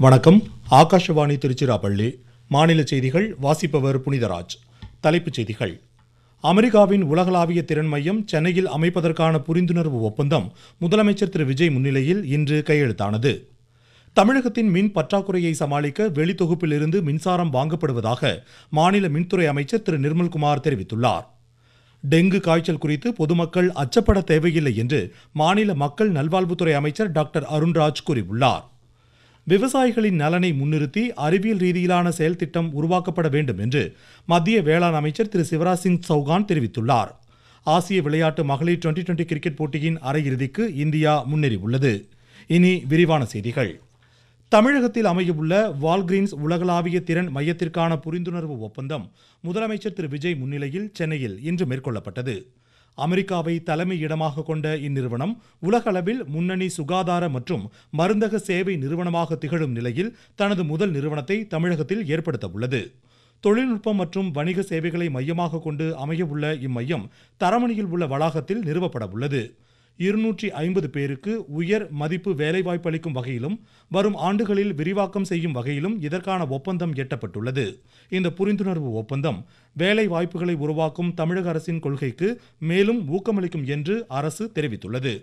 வணக்கம் ஆகாஷவாணி திருச்சிராப்பள்ளி மாநில செய்திகள் வாசிப்பவர் புனிதராஜ் தலைப்புச் செய்திகள் அமெரிக்காவின் உலகளாவிய திறன் மையம் சென்னையில் அமைப்பதற்கான புரிந்துணர்வு ஒப்பந்தம் முதலமைச்சர் திரு விஜய் முன்னிலையில் இன்று கையெழுத்தானது தமிழகத்தின் மின் பற்றாக்குறையை சமாளிக்க வெளித்தொகுப்பிலிருந்து மின்சாரம் வாங்கப்படுவதாக மாநில மின்துறை அமைச்சர் திரு நிர்மல்குமார் தெரிவித்துள்ளார் டெங்கு காய்ச்சல் குறித்து பொதுமக்கள் அச்சப்பட தேவையில்லை என்று மாநில மக்கள் நல்வாழ்வுத்துறை அமைச்சர் டாக்டர் அருண்ராஜ் கூறியுள்ளார் விவசாயிகளின் நலனை முன்னிறுத்தி அறிவியல் ரீதியிலான செயல் திட்டம் உருவாக்கப்பட வேண்டும் என்று மத்திய வேளாண் அமைச்சர் திரு சிவராஜ் சிங் சௌகான் தெரிவித்துள்ளார் ஆசிய விளையாட்டு மகளிர் டுவெண்டி டுவெண்டி கிரிக்கெட் போட்டியின் அரையிறுதிக்கு இந்தியா முன்னேறியுள்ளது இனி விரிவான செய்திகள் தமிழகத்தில் அமையவுள்ள வால்கிரீன்ஸ் உலகளாவிய திறன் மையத்திற்கான புரிந்துணர்வு ஒப்பந்தம் முதலமைச்சர் திரு விஜய் முன்னிலையில் சென்னையில் இன்று மேற்கொள்ளப்பட்டது அமெரிக்காவை தலைமை இடமாக கொண்ட இந்நிறுவனம் உலக அளவில் முன்னணி சுகாதார மற்றும் மருந்தக சேவை நிறுவனமாக திகழும் நிலையில் தனது முதல் நிறுவனத்தை தமிழகத்தில் ஏற்படுத்த உள்ளது தொழில்நுட்பம் மற்றும் வணிக சேவைகளை மையமாக கொண்டு அமையவுள்ள இம்மையம் தரமணியில் உள்ள வளாகத்தில் நிறுவப்பட உள்ளது இருநூற்றி ஐம்பது பேருக்கு உயர் மதிப்பு வேலைவாய்ப்பு அளிக்கும் வகையிலும் வரும் ஆண்டுகளில் விரிவாக்கம் செய்யும் வகையிலும் இதற்கான ஒப்பந்தம் எட்டப்பட்டுள்ளது இந்த புரிந்துணர்வு ஒப்பந்தம் வேலை வாய்ப்புகளை உருவாக்கும் தமிழக அரசின் கொள்கைக்கு மேலும் ஊக்கமளிக்கும் என்று அரசு தெரிவித்துள்ளது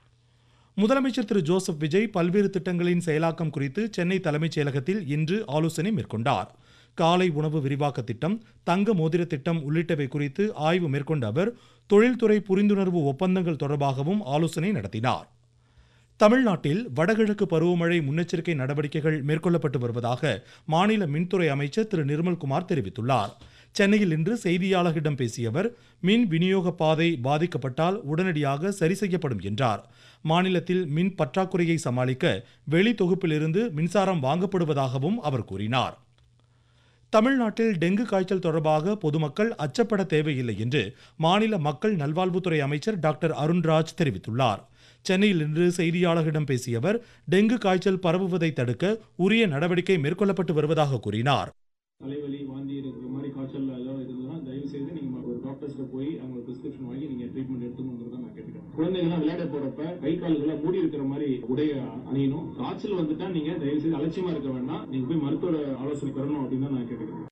முதலமைச்சர் திரு ஜோசப் விஜய் பல்வேறு திட்டங்களின் செயலாக்கம் குறித்து சென்னை தலைமைச் செயலகத்தில் இன்று ஆலோசனை மேற்கொண்டார் காலை உணவு விரிவாக்க திட்டம் தங்க மோதிர திட்டம் உள்ளிட்டவை குறித்து ஆய்வு மேற்கொண்ட அவர் தொழில்துறை புரிந்துணர்வு ஒப்பந்தங்கள் தொடர்பாகவும் ஆலோசனை நடத்தினார் தமிழ்நாட்டில் வடகிழக்கு பருவமழை முன்னெச்சரிக்கை நடவடிக்கைகள் மேற்கொள்ளப்பட்டு வருவதாக மாநில மின்துறை அமைச்சர் திரு நிர்மல்குமார் தெரிவித்துள்ளார் சென்னையில் இன்று செய்தியாளர்களிடம் பேசிய அவர் மின் விநியோக பாதை பாதிக்கப்பட்டால் உடனடியாக சரி செய்யப்படும் என்றார் மாநிலத்தில் மின் பற்றாக்குறையை சமாளிக்க வெளி தொகுப்பிலிருந்து மின்சாரம் வாங்கப்படுவதாகவும் அவர் கூறினார் தமிழ்நாட்டில் டெங்கு காய்ச்சல் தொடர்பாக பொதுமக்கள் அச்சப்பட தேவையில்லை என்று மாநில மக்கள் நல்வாழ்வுத்துறை அமைச்சர் டாக்டர் அருண்ராஜ் தெரிவித்துள்ளார் சென்னையில் இன்று செய்தியாளர்களிடம் பேசிய அவர் டெங்கு காய்ச்சல் பரவுவதை தடுக்க உரிய நடவடிக்கை மேற்கொள்ளப்பட்டு வருவதாக கூறினார் தலைவலி வாந்தி இருக்கிற மாதிரி காய்ச்சல் எல்லாம் இருந்ததுன்னா தயவு செய்து நீங்க ஒரு டாக்டர்ஸ்ட்ட போய் அவங்க பிரிஸ்கிரிப்ஷன் வாங்கி நீங்க ட்ரீட்மெண்ட் எடுத்துக்கணுங்கிறத நான் கேட்டுக்கிறேன் குழந்தைங்கலாம் விளையாட போறப்ப கை கால்களை மூடி இருக்கிற மாதிரி உடைய அணியணும் காய்ச்சல் வந்துட்டா நீங்க தயவு செய்து அலட்சியமா இருக்க வேண்டாம் நீங்க போய் மருத்துவ ஆலோசனை பெறணும் அப்படின்னு தான் நான் கேட்டுக்கிறேன்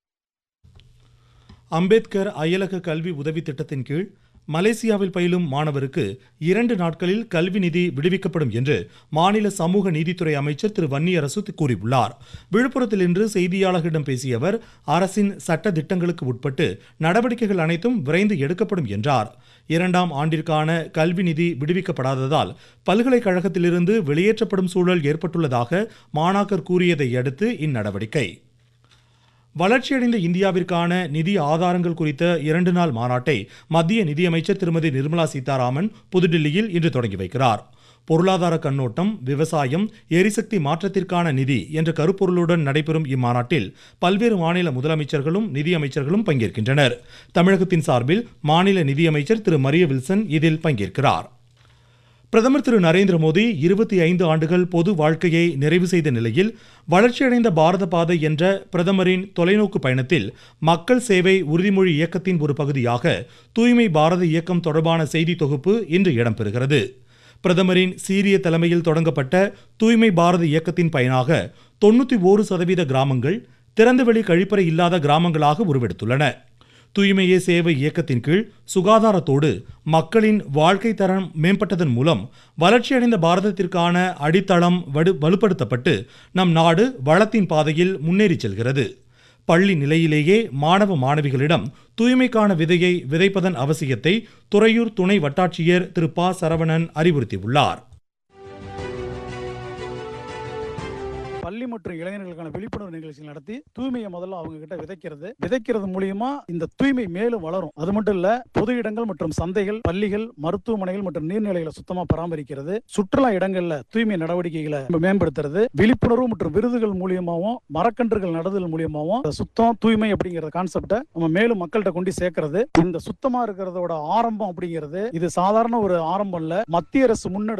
அம்பேத்கர் அயலக கல்வி உதவி திட்டத்தின் கீழ் மலேசியாவில் பயிலும் மாணவருக்கு இரண்டு நாட்களில் கல்வி நிதி விடுவிக்கப்படும் என்று மாநில சமூக நீதித்துறை அமைச்சர் திரு வன்னியரசு கூறியுள்ளார் விழுப்புரத்தில் இன்று செய்தியாளர்களிடம் பேசிய அவர் அரசின் சட்ட திட்டங்களுக்கு உட்பட்டு நடவடிக்கைகள் அனைத்தும் விரைந்து எடுக்கப்படும் என்றார் இரண்டாம் ஆண்டிற்கான கல்வி நிதி விடுவிக்கப்படாததால் பல்கலைக்கழகத்திலிருந்து வெளியேற்றப்படும் சூழல் ஏற்பட்டுள்ளதாக மாணாக்கர் கூறியதை அடுத்து இந்நடவடிக்கை வளர்ச்சியடைந்த இந்தியாவிற்கான நிதி ஆதாரங்கள் குறித்த இரண்டு நாள் மாநாட்டை மத்திய நிதியமைச்சர் திருமதி நிர்மலா சீதாராமன் புதுடில்லியில் இன்று தொடங்கி வைக்கிறார் பொருளாதார கண்ணோட்டம் விவசாயம் எரிசக்தி மாற்றத்திற்கான நிதி என்ற கருப்பொருளுடன் நடைபெறும் இம்மாநாட்டில் பல்வேறு மாநில முதலமைச்சர்களும் நிதியமைச்சர்களும் பங்கேற்கின்றனர் தமிழகத்தின் சார்பில் மாநில நிதியமைச்சர் திரு மரிய வில்சன் இதில் பங்கேற்கிறார் பிரதமர் திரு நரேந்திர மோடி இருபத்தி ஐந்து ஆண்டுகள் பொது வாழ்க்கையை நிறைவு செய்த நிலையில் வளர்ச்சியடைந்த பாரத பாதை என்ற பிரதமரின் தொலைநோக்கு பயணத்தில் மக்கள் சேவை உறுதிமொழி இயக்கத்தின் ஒரு பகுதியாக தூய்மை பாரத இயக்கம் தொடர்பான செய்தி தொகுப்பு இன்று இடம்பெறுகிறது பிரதமரின் சீரிய தலைமையில் தொடங்கப்பட்ட தூய்மை பாரத இயக்கத்தின் பயனாக தொண்ணூற்றி ஓரு சதவீத கிராமங்கள் திறந்தவெளி கழிப்பறை இல்லாத கிராமங்களாக உருவெடுத்துள்ளன தூய்மையே சேவை இயக்கத்தின் கீழ் சுகாதாரத்தோடு மக்களின் வாழ்க்கை தரம் மேம்பட்டதன் மூலம் வளர்ச்சியடைந்த பாரதத்திற்கான அடித்தளம் வடு வலுப்படுத்தப்பட்டு நம் நாடு வளத்தின் பாதையில் முன்னேறி செல்கிறது பள்ளி நிலையிலேயே மாணவ மாணவிகளிடம் தூய்மைக்கான விதையை விதைப்பதன் அவசியத்தை துறையூர் துணை வட்டாட்சியர் திரு ப சரவணன் அறிவுறுத்தியுள்ளார் பள்ளி மற்றும் இளைஞர்களுக்கான விழிப்புணர்வு நிகழ்ச்சிகள் நடத்தி தூய்மையை முதல்ல அவங்க கிட்ட விதைக்கிறது விதைக்கிறது மூலியமா இந்த தூய்மை மேலும் வளரும் அது மட்டும் இல்ல பொது இடங்கள் மற்றும் சந்தைகள் பள்ளிகள் மருத்துவமனைகள் மற்றும் நீர்நிலைகளை சுத்தமா பராமரிக்கிறது சுற்றுலா இடங்கள்ல தூய்மை நடவடிக்கைகளை நம்ம மேம்படுத்துறது விழிப்புணர்வு மற்றும் விருதுகள் மூலியமாவும் மரக்கன்றுகள் நடுதல் மூலியமாவும் இந்த சுத்தம் தூய்மை அப்படிங்கிற கான்செப்டை நம்ம மேலும் மக்கள்கிட்ட கொண்டு சேர்க்கறது இந்த சுத்தமா இருக்கிறதோட ஆரம்பம் அப்படிங்கிறது இது சாதாரண ஒரு ஆரம்பம் இல்ல மத்திய அரசு முன்னெடுத்த